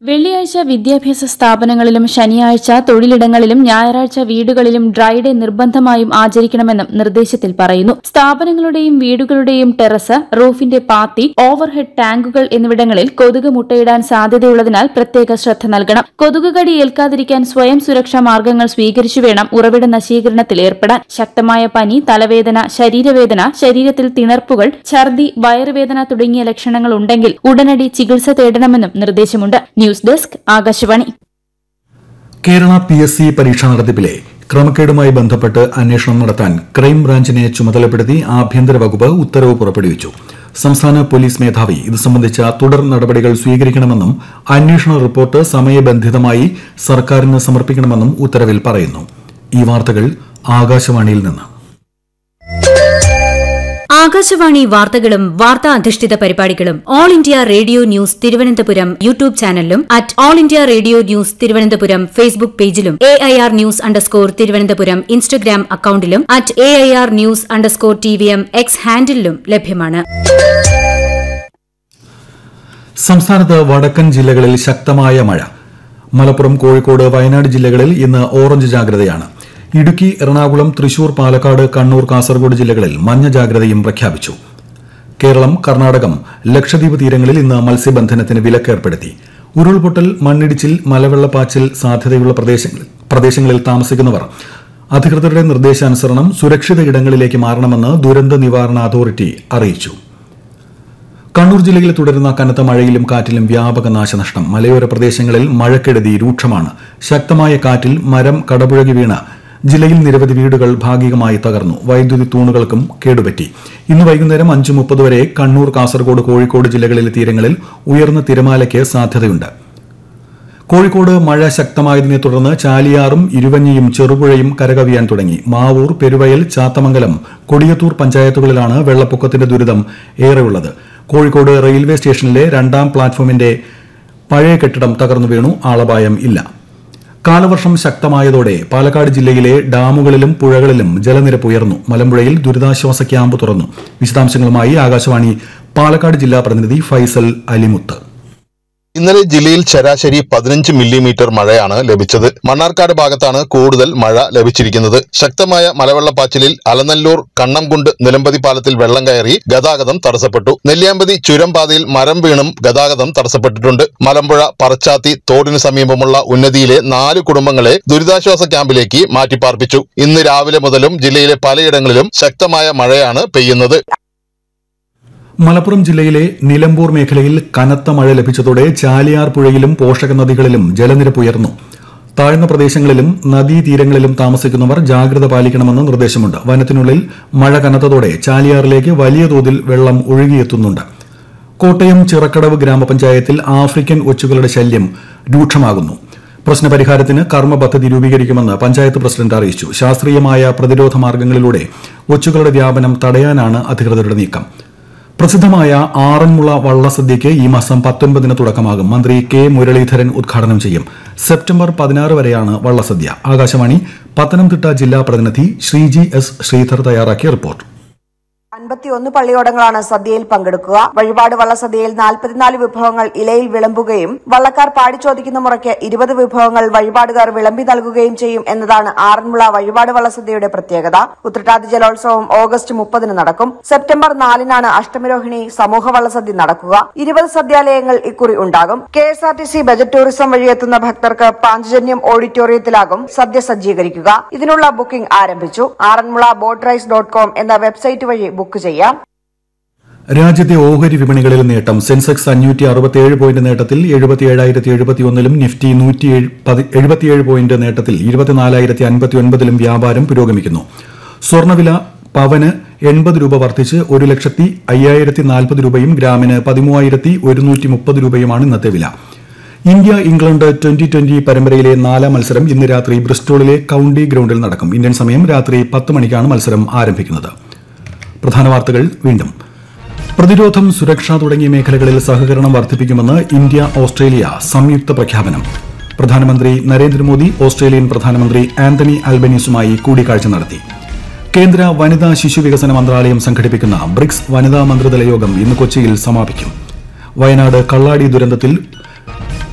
വെള്ളിയാഴ്ച വിദ്യാഭ്യാസ സ്ഥാപനങ്ങളിലും ശനിയാഴ്ച തൊഴിലിടങ്ങളിലും ഞായറാഴ്ച വീടുകളിലും ഡ്രൈ ഡേ നിർബന്ധമായും ആചരിക്കണമെന്നും നിർദ്ദേശത്തിൽ പറയുന്നു സ്ഥാപനങ്ങളുടെയും വീടുകളുടെയും ടെറസ് റൂഫിന്റെ പാത്തി ഓവർഹെഡ് ടാങ്കുകൾ എന്നിവിടങ്ങളിൽ കൊതുക് മുട്ടയിടാൻ സാധ്യതയുള്ളതിനാൽ പ്രത്യേക ശ്രദ്ധ നൽകണം കൊതുക് കടി ഏൽക്കാതിരിക്കാൻ സ്വയം സുരക്ഷാ മാർഗങ്ങൾ സ്വീകരിച്ചു വേണം ഉറവിട നശീകരണത്തിൽ ഏർപ്പെടാൻ ശക്തമായ പനി തലവേദന ശരീരവേദന ശരീരത്തിൽ തിണർപ്പുകൾ ഛർദി വയറുവേദന തുടങ്ങിയ ലക്ഷണങ്ങൾ ഉണ്ടെങ്കിൽ ഉടനടി ചികിത്സ തേടണമെന്നും നിർദ്ദേശമുണ്ട് news desk Akashvani Kerala P S C പരീക്ഷാ നടത്തിപ്പിലെ ക്രമക്കേടുമായി ബന്ധപ്പെട്ട് അന്വേഷണം നടത്താൻ ക്രൈംബ്രാഞ്ചിനെ ചുമതലപ്പെടുത്തി ആഭ്യന്തര വകുപ്പ് ഉത്തരവ് പുറപ്പെടുവിച്ചു സംസ്ഥാന പോലീസ് മേധാവി ഇത് സംബന്ധിച്ച തുടർ നടപടികൾ സ്വീകരിക്കണമെന്നും അന്വേഷണ റിപ്പോർട്ട് സമയബന്ധിതമായി സർക്കാരിന് സമർപ്പിക്കണമെന്നും ഉത്തരവിൽ പറയുന്നു ഈ വാർത്തകൾ ആകാശവാണിയിൽ നിന്ന് ആകാശവാണി വാർത്തകളും വാർത്താ അധിഷ്ഠിത പരിപാടികളും all India radio news Thiruvananthapuram YouTube ചാനലിലും at all India radio news Thiruvananthapuram Facebook പേജിലും A I R news underscore Thiruvananthapuram Instagram അക്കൌണ്ടിലും at A I R news underscore T V M X ഹാൻഡിലും ലഭ്യമാണ് സംസ്ഥാനത്ത് വടക്കൻ ജില്ലകളിൽ ശക്തമായ മഴ മലപ്പുറം കോഴിക്കോട് വയനാട് ജില്ലകളിൽ ഇന്ന് ഓറഞ്ച് ജാഗ്രതയാണ് ഇടുക്കി എറണാകുളം തൃശൂർ പാലക്കാട് കണ്ണൂർ കാസർഗോഡ് ജില്ലകളിൽ മഞ്ഞ ജാഗ്രതയും പ്രഖ്യാപിച്ചു കേരളം കർണാടകം ലക്ഷദ്വീപ് തീരങ്ങളിൽ ഇന്ന് മത്സ്യബന്ധനത്തിന് വിലക്കേർപ്പെടുത്തി ഉരുൾപൊട്ടൽ മണ്ണിടിച്ചിൽ മലവെള്ളപ്പാച്ചിൽ സാധ്യതയുള്ള പ്രദേശങ്ങളിൽ പ്രദേശങ്ങളിൽ താമസിക്കുന്നവർ അധികൃതരുടെ നിർദ്ദേശാനുസരണം സുരക്ഷിത ഇടങ്ങളിലേക്ക് മാറണമെന്ന് ദുരന്ത നിവാരണ അതോറിറ്റി അറിയിച്ചു കണ്ണൂർ ജില്ലയിൽ തുടരുന്ന കനത്ത മഴയിലും കാറ്റിലും വ്യാപക നാശനഷ്ടം മലയോര പ്രദേശങ്ങളിൽ മഴക്കെടുതി രൂക്ഷമാണ് ശക്തമായ കാറ്റിൽ മരം കടപുഴകി വീണ് ജില്ലയിൽ നിരവധി വീടുകൾ ഭാഗികമായി തകർന്നു വൈദ്യുതി തൂണുകൾക്കും കേടുപറ്റി ഇന്ന് വൈകുന്നേരം അഞ്ച് മുപ്പത് വരെ കണ്ണൂർ കാസർഗോഡ് കോഴിക്കോട് ജില്ലകളിലെ തീരങ്ങളിൽ ഉയർന്ന തിരമാലയ്ക്ക് സാധ്യതയുണ്ട് കോഴിക്കോട് മഴ ശക്തമായതിനെ തുടർന്ന് ചാലിയാറും ഇരുവഞ്ഞിയും ചെറുപുഴയും കരകവിയാൻ തുടങ്ങി മാവൂർ പെരുവയൽ ചാത്തമംഗലം കൊടിയത്തൂർ പഞ്ചായത്തുകളിലാണ് വെള്ളപ്പൊക്കത്തിന്റെ ദുരിതം ഏറെയുള്ളത് കോഴിക്കോട് റെയിൽവേ സ്റ്റേഷനിലെ രണ്ടാം പ്ലാറ്റ്ഫോമിന്റെ പഴയ കെട്ടിടം തകർന്നു വീണു ആളപായം ഇല്ല കാലവർഷം ശക്തമായതോടെ പാലക്കാട് ജില്ലയിലെ ഡാമുകളിലും പുഴകളിലും ജലനിരപ്പ് ഉയർന്നു മലമ്പുഴയിൽ ദുരിതാശ്വാസ ക്യാമ്പ് തുറന്നു വിശദാംശങ്ങളുമായി ആകാശവാണി പാലക്കാട് ജില്ലാ പ്രതിനിധി ഫൈസൽ അലിമുത്ത് ഇന്നലെ ജില്ലയിൽ ശരാശരി പതിനഞ്ച് മില്ലിമീറ്റർ മഴയാണ് ലഭിച്ചത് മണ്ണാർക്കാട് ഭാഗത്താണ് കൂടുതൽ മഴ ലഭിച്ചിരിക്കുന്നത് ശക്തമായ മലവെള്ളപ്പാച്ചിലിൽ അലനല്ലൂർ കണ്ണംകുണ്ട് നിലമ്പതി പാലത്തിൽ വെള്ളം കയറി ഗതാഗതം തടസ്സപ്പെട്ടു നെല്ലിയാമ്പതി ചുരം പാതയിൽ മരം വീണും ഗതാഗതം തടസ്സപ്പെട്ടിട്ടുണ്ട് മലമ്പുഴ പറച്ചാത്തി തോടിന് സമീപമുള്ള ഉന്നതിയിലെ നാല് കുടുംബങ്ങളെ ദുരിതാശ്വാസ ക്യാമ്പിലേക്ക് മാറ്റിപ്പാർപ്പിച്ചു ഇന്ന് രാവിലെ മുതലും ജില്ലയിലെ പലയിടങ്ങളിലും ശക്തമായ മഴയാണ് പെയ്യുന്നത് മലപ്പുറം ജില്ലയിലെ നിലമ്പൂർ മേഖലയിൽ കനത്ത മഴ ലഭിച്ചതോടെ ചാലിയാർ പുഴയിലും പോഷക നദികളിലും ജലനിരപ്പ് ഉയർന്നു താഴ്ന്ന പ്രദേശങ്ങളിലും നദീതീരങ്ങളിലും താമസിക്കുന്നവർ ജാഗ്രത പാലിക്കണമെന്ന് നിർദ്ദേശമുണ്ട് വനത്തിനുള്ളിൽ മഴ കനത്തതോടെ ചാലിയാറിലേക്ക് വലിയ തോതിൽ വെള്ളം ഒഴുകിയെത്തുന്നുണ്ട് കോട്ടയം ചിറക്കടവ് ഗ്രാമപഞ്ചായത്തിൽ ആഫ്രിക്കൻ ഒച്ചുകളുടെ ശല്യം രൂക്ഷമാകുന്നു പ്രശ്നപരിഹാരത്തിന് കർമ്മ പദ്ധതി രൂപീകരിക്കുമെന്ന് പഞ്ചായത്ത് പ്രസിഡന്റ് അറിയിച്ചു ശാസ്ത്രീയമായ പ്രതിരോധ മാർഗങ്ങളിലൂടെ ഒച്ചുകളുടെ വ്യാപനം തടയാനാണ് അധികൃതരുടെ നീക്കം പ്രസിദ്ധമായ ആറന്മുള വള്ളസദ്യയ്ക്ക് ഈ മാസം പത്തൊൻപതിന് തുടക്കമാകും മന്ത്രി കെ മുരളീധരൻ ഉദ്ഘാടനം ചെയ്യും സെപ്റ്റംബർ പതിനാറ് വരെയാണ് വള്ളസദ്യ ആകാശവാണി പത്തനംതിട്ട ജില്ലാ പ്രതിനിധി ശ്രീജി എസ് ശ്രീധർ തയ്യാറാക്കിയ റിപ്പോർട്ട് അൻപത്തിയൊന്ന് പള്ളിയോടങ്ങളാണ് സദ്യയിൽ പങ്കെടുക്കുക വഴിപാട് വള്ളസദ്യയിൽ നാൽപ്പത്തിനാല് വിഭവങ്ങൾ ഇലയിൽ വിളമ്പുകയും വള്ളക്കാർ പാടിച്ചോദിക്കുന്ന മുറയ്ക്ക് ഇരുപത് വിഭവങ്ങൾ വഴിപാടുകാർ വിളമ്പി നൽകുകയും ചെയ്യും എന്നതാണ് ആറന്മുള വഴിപാട് വള്ളസദ്യയുടെ പ്രത്യേകത ഉത്രട്ടാതി ജലോത്സവം ഓഗസ്റ്റ് മുപ്പതിന് നടക്കും സെപ്റ്റംബർ നാലിനാണ് അഷ്ടമിരോഹിണി സമൂഹ വള്ളസദ്യ നടക്കുക ഇരുപത് സദ്യാലയങ്ങൾ ഇക്കുറി ഉണ്ടാകും K S R T C budget tourism വഴി എത്തുന്ന ഭക്തർക്ക് പാഞ്ചജന്യം ഓഡിറ്റോറിയത്തിലാകും സദ്യ സജ്ജീകരിക്കുക ഇതിനുള്ള ബുക്കിംഗ് ആരംഭിച്ചു Aranmula boat race dot com എന്ന വെബ്സൈറ്റ് വഴി ബുക്ക് ചെയ്യാം രാജ്യത്തെ ഓഹരി വിപണികളിൽ നേട്ടം സെൻസെക്സ് അഞ്ഞൂറ്റി അറുപത്തിയേഴ് പോയിന്റ് നേട്ടത്തിൽ എഴുപത്തിയേഴായിരത്തി എഴുപത്തിയൊന്നിലും നിഫ്റ്റി നൂറ്റി എഴുപത്തിയേഴ് പോയിന്റ് നേട്ടത്തിൽ ഇരുപത്തിനാലായിരത്തി അൻപത്തിയൊൻപതിലും വ്യാപാരം പുരോഗമിക്കുന്നു സ്വർണ്ണവില പവന് എൺപത് രൂപ വർദ്ധിച്ച് ഒരു ലക്ഷത്തി അയ്യായിരത്തി നാൽപ്പത് രൂപയും ഗ്രാമിന് പതിമൂവായിരത്തി ഒരുന്നൂറ്റി മുപ്പത് രൂപയുമാണ് ഇന്നത്തെ വില ഇന്ത്യ ഇംഗ്ലണ്ട് ട്വന്റി ട്വന്റി പരമ്പരയിലെ നാലാം മത്സരം ഇന്ന് രാത്രി ബ്രിസ്റ്റോളിലെ കൌണ്ടി ഗ്രൌണ്ടിൽ നടക്കും ഇന്ത്യൻ സമയം രാത്രി പത്ത് മണിക്കാണ് മത്സരം ആരംഭിക്കുന്നത് പ്രധാന വാർത്തകൾ വീണ്ടും പ്രതിരോധം സുരക്ഷ തുടങ്ങിയ മേഖലകളിൽ സഹകരണം വർദ്ധിപ്പിക്കുമെന്ന് ഇന്ത്യ ഓസ്ട്രേലിയ സംയുക്ത പ്രഖ്യാപനം പ്രധാനമന്ത്രി നരേന്ദ്രമോദി ഓസ്ട്രേലിയൻ പ്രധാനമന്ത്രി ആന്റണി അൽബനീസുമായി കൂടിക്കാഴ്ച നടത്തി കേന്ദ്ര വനിതാ ശിശു വികസന മന്ത്രാലയം സംഘടിപ്പിക്കുന്ന ബ്രിക്സ് വനിതാ മന്ത്രിതല യോഗം ഇന്ന് കൊച്ചിയിൽ സമാപിക്കും വയനാട് കള്ളാടി ദുരന്തത്തിൽ